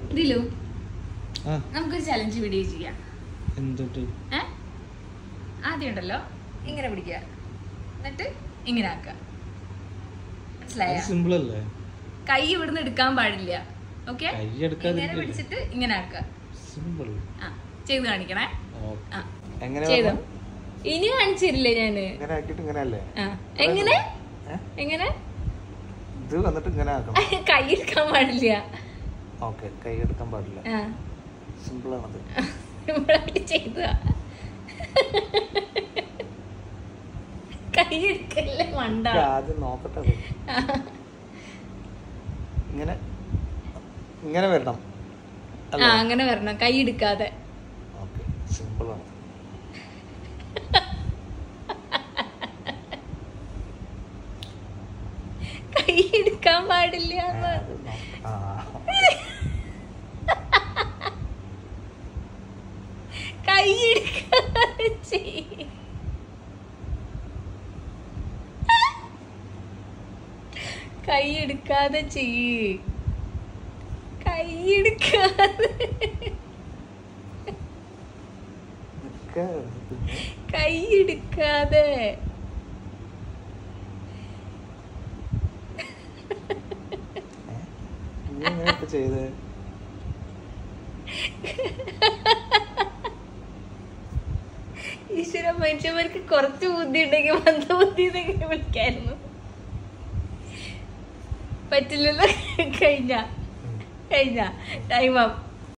ദിലു ആ നമുക്കൊരു challenge video ചെയ്യാം എന്തൊട്ട് ഏ ആദ്യം ഉണ്ടല്ലോ ഇങ്ങനെ പിടിക്കുക എന്നിട്ട് ഇങ്ങനെ ആക്കുക മനസ്സിലായ അത് സിമ്പിൾ അല്ലേ കൈ ഇവിടുന്ന് എടുക്കാൻ പാടില്ല ഓക്കെ കൈ ഇങ്ങനെ എടുക്കാതിരിക്കില്ലേ പിടിച്ചിട്ട് ഇങ്ങനെ ആക്കുക സിമ്പിൾ ആ ചെയ്ത് കാണിക്കണേ ആ എങ്ങനെ ചെയ്തോ വരണം? ഇനി കാണിച്ചില്ലേ ഞാന് ഇങ്ങനെ ആക്കിയിട്ട് ഇങ്ങനെ അല്ലേ ആ എങ്ങനെ ഏ? എങ്ങനെ ഇത് വന്നിട്ട് ഇങ്ങനെ ആക്കണം കൈ എടുക്കാൻ പാടില്ല ഓക്കെ കൈ എടുക്കാൻ പാടില്ല ആ സിമ്പിൾ ആണത് സിമ്പിളായിട്ട് ചെയ്തതാ കൈ എടുക്കല്ലേ മണ്ട ഇത് ആദ്യം നോക്കട്ടെ അത്. ഇങ്ങനെ ഇങ്ങനെ വരണം ആ അല്ലേ അങ്ങനെ വരണം കൈ എടുക്കാതെ ഓക്കെ സിമ്പിൾ ആണ് കൈ എടുക്കാൻ പാടില്ല ഏ, എന്ന്. അത് നോക്ക- ആ കൈ എടുക്കാതെ ചെയ്യ്. കൈ എടുക്കാതെ ചെയ്യ് കൈ എടുക്കാതെ നിക്ക. കൈ എടുക്കാതെ ഏ? നീ എങ്ങനെയൊക്കെ ചെയ്ത് ഈശ്വര മനുഷ്യന്മാർക്ക് കുറച്ച് ബുദ്ധി ഉണ്ടെങ്കിൽ മന്ദബുദ്ധി എന്നൊക്കെ വിളിക്കായിരുന്നു പറ്റില്ലല്ലോ കഴിഞ്ഞ കഴിഞ്ഞ ടൈം ആവും